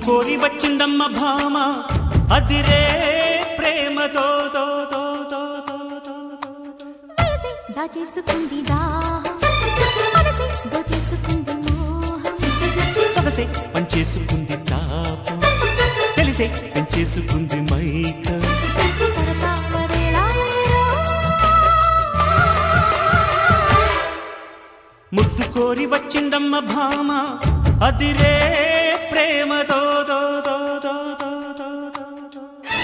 కోరి వచ్చిందమ్మ భామ అదిరే ప్రేమతో తో, తో, తో, తో, తో, తో. వయసే దాచేసుకుంది దాహం మనసే దోచేసుకుంది మోహం సొగసే పంచేసుకుంది తాపం తెలిసే పెంచేసుకుంది మైక సరసాల వేళాయో. ముద్దు కోరి వచ్చిందమ్మ భామ అదిరే ప్రేమతో తో, తో, తో, తో, తో, తో, తో.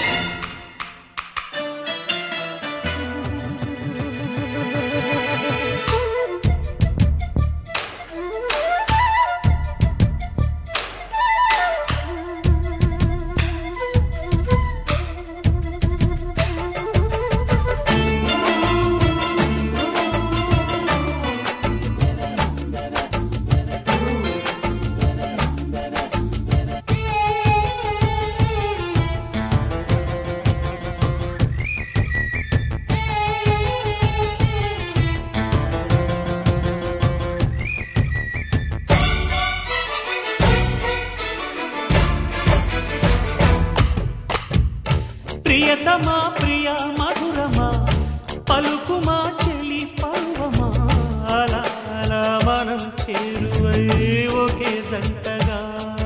ప్రియతమా ప్రియ మధురమా పలుకుమా చెలి పర్వమా అలా అలా మనం చేరువై ఒకే జంటగా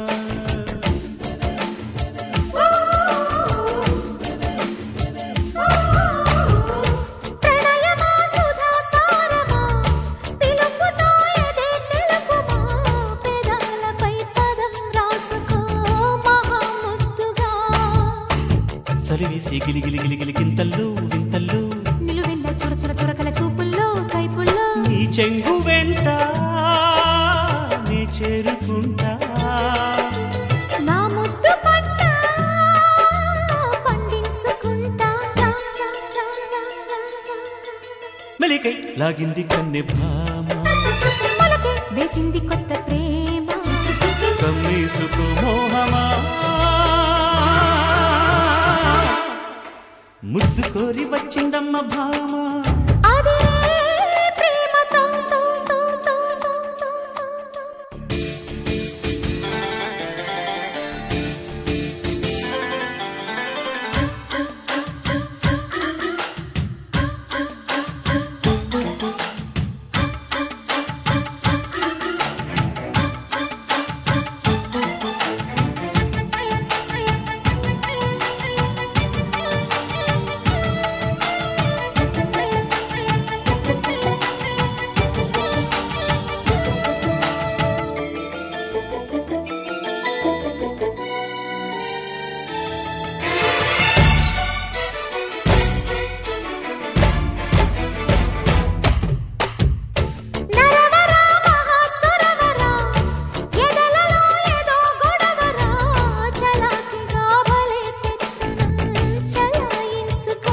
ప్రణయమా సుధా సారమా పిలుపుతో ఎదే తెలుపుమా పెదాలపై పదం రాసుకో మహాముద్దుగా చలివేసి గిలిగిలి గిలిగిలి గింతల్లో వింతల్లో నిలువెల్ల చురచుర చురకల చూపుల్లో కైపుల్లో నీ చెంగు వెంట నీ చేరుకుంటా నా ముద్దు పంట పండించుకుంటా రా, రా, రా, రా, రా, రా. మెలికై లాగింది కన్నె భామ మొలకే వేసింది కొత్త ప్రేమ కమ్మీసుకు మోహమా ముద్దు కోరి వచ్చిందమ్మ భామ అదే ప్రేమతో తో, తో, తో, తో, తో, తో. నరవరా మహాసురవరా ఎదలలో ఏదో గొడవరా చలాకిగా భలే పెత్తనం చలాయించుకో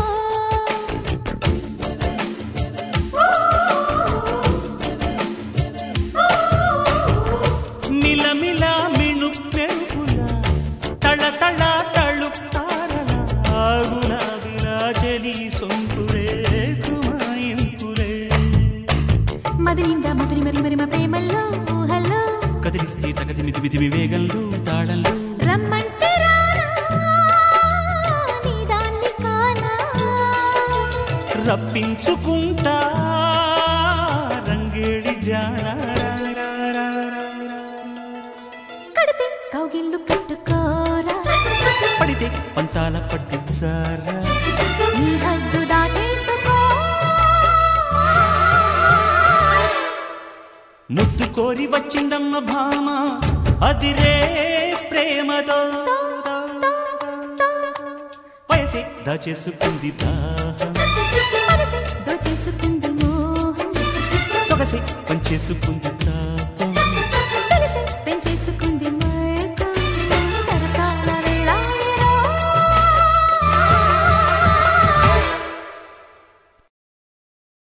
మిలమిల మిణు పెరుగుల తళ తళ తళు తారల గులాబిలా చెలి సొంపురే కుమాయింపురే మది నిండా ముదిరి మరి మరి మా ప్రేమల్లో ఊహల్లో కదిలిస్తే సగతి మిది విధి వేగంలో తాళంలో రమ్మంటే రానా నీ దాన్ని కానా రప్పించుకుంటా రంగేడి జాణ కడితే కౌగిళ్ళు కట్టుకోరా పడితే పంతాల పట్టించారా నీ హద్దు దాటేసుకో ముద్దు కోరి వచ్చిందమ్మ భామ అదిరే ప్రేమతో వయసే దాచేసుకుంది దాహం మనసే దోచేసుకుంది మోహం సొగసే పంచేసుకుంది